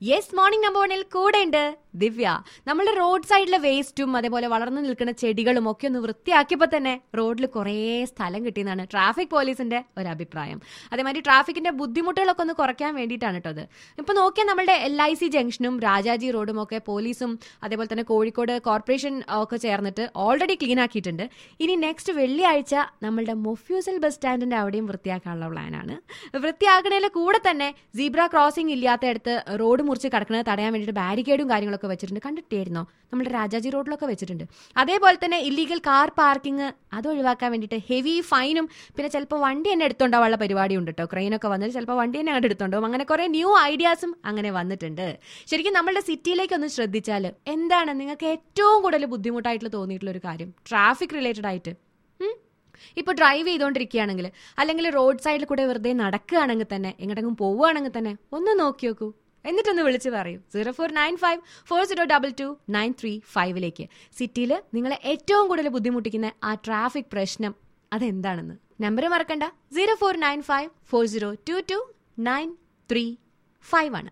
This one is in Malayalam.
യെസ് മോർണിംഗ് നമ്പർ വണ്ണിൽ കൂടെ ഉണ്ട് ദിവ്യ നമ്മുടെ റോഡ് സൈഡിലെ വേസ്റ്റും അതേപോലെ വളർന്നു നിൽക്കുന്ന ചെടികളും ഒക്കെ ഒന്ന് വൃത്തിയാക്കിയപ്പോൾ തന്നെ റോഡിൽ കുറേ സ്ഥലം കിട്ടിയെന്നാണ് ട്രാഫിക് പോലീസിന്റെ ഒരു അഭിപ്രായം അതേമാതിരി ട്രാഫിക്കിന്റെ ബുദ്ധിമുട്ടുകളൊക്കെ ഒന്ന് കുറയ്ക്കാൻ വേണ്ടിയിട്ടാണ് കേട്ടോ അത് ഇപ്പൊ നോക്കിയാൽ നമ്മുടെ എൽ ഐ സി ജംഗ്ഷനും രാജാജി റോഡും ഒക്കെ പോലീസും അതേപോലെ തന്നെ കോഴിക്കോട് കോർപ്പറേഷൻ ഒക്കെ ചേർന്നിട്ട് ഓൾറെഡി ക്ലീൻ ആക്കിയിട്ടുണ്ട് ഇനി നെക്സ്റ്റ് വെള്ളിയാഴ്ച നമ്മളുടെ മൊഫ്യൂസൽ ബസ് സ്റ്റാൻഡിന്റെ അവിടെയും വൃത്തിയാക്കാനുള്ള പ്ലാനാണ് വൃത്തിയാക്കണേലെ കൂടെ തന്നെ സീബ്ര ക്രോസിംഗ് ഇല്ലാത്തയിടത്ത് റോഡ് മുറിച്ച് കിടക്കുന്നത് തടയാൻ വേണ്ടിയിട്ട് ബാരിക്കേഡും കാര്യങ്ങളൊക്കെ വെച്ചിട്ടുണ്ട് കണ്ടിട്ടായിരുന്നോ നമ്മുടെ രാജാജി റോഡിലൊക്കെ വെച്ചിട്ടുണ്ട് അതേപോലെ തന്നെ ഇല്ലീഗൽ കാർ പാർക്കിംഗ് അത് ഒഴിവാക്കാൻ വേണ്ടിയിട്ട് ഹെവി ഫൈനും പിന്നെ ചിലപ്പോൾ വണ്ടി തന്നെ എടുത്തോണ്ടാവാനുള്ള പരിപാടി ഉണ്ട് കേട്ടോ ക്രെയിനൊക്കെ വന്നിട്ട് ചിലപ്പോൾ വണ്ടി തന്നെ അങ്ങോട്ട് എടുത്തോണ്ടാവും അങ്ങനെ കുറേ ന്യൂ ഐഡിയാസും അങ്ങനെ വന്നിട്ടുണ്ട് ശരിക്കും നമ്മളുടെ സിറ്റിയിലേക്ക് ഒന്ന് ശ്രദ്ധിച്ചാൽ എന്താണ് നിങ്ങൾക്ക് ഏറ്റവും കൂടുതൽ ബുദ്ധിമുട്ടായിട്ട് തോന്നിയിട്ടുള്ള ഒരു കാര്യം ട്രാഫിക് റിലേറ്റഡ് ആയിട്ട് ഉം? ഇപ്പൊ ഡ്രൈവ് ചെയ്തുകൊണ്ടിരിക്കുകയാണെങ്കിൽ അല്ലെങ്കിൽ റോഡ് സൈഡിൽ കൂടെ വെറുതെ നടക്കുകയാണെങ്കിൽ തന്നെ എങ്ങോട്ടെങ്കിലും പോവുകയാണെങ്കിൽ തന്നെ ഒന്ന് നോക്കി നോക്കൂ എന്നിട്ടൊന്ന് വിളിച്ച് പറയൂ zero four nine five four zero double two nine three ഫൈവിലേക്ക് സിറ്റിയിൽ നിങ്ങളെ ഏറ്റവും കൂടുതൽ ബുദ്ധിമുട്ടിക്കുന്ന ആ ട്രാഫിക് പ്രശ്നം അതെന്താണെന്ന് നമ്പർ മറക്കണ്ട zero four nine five four zero two two nine three five ആണ്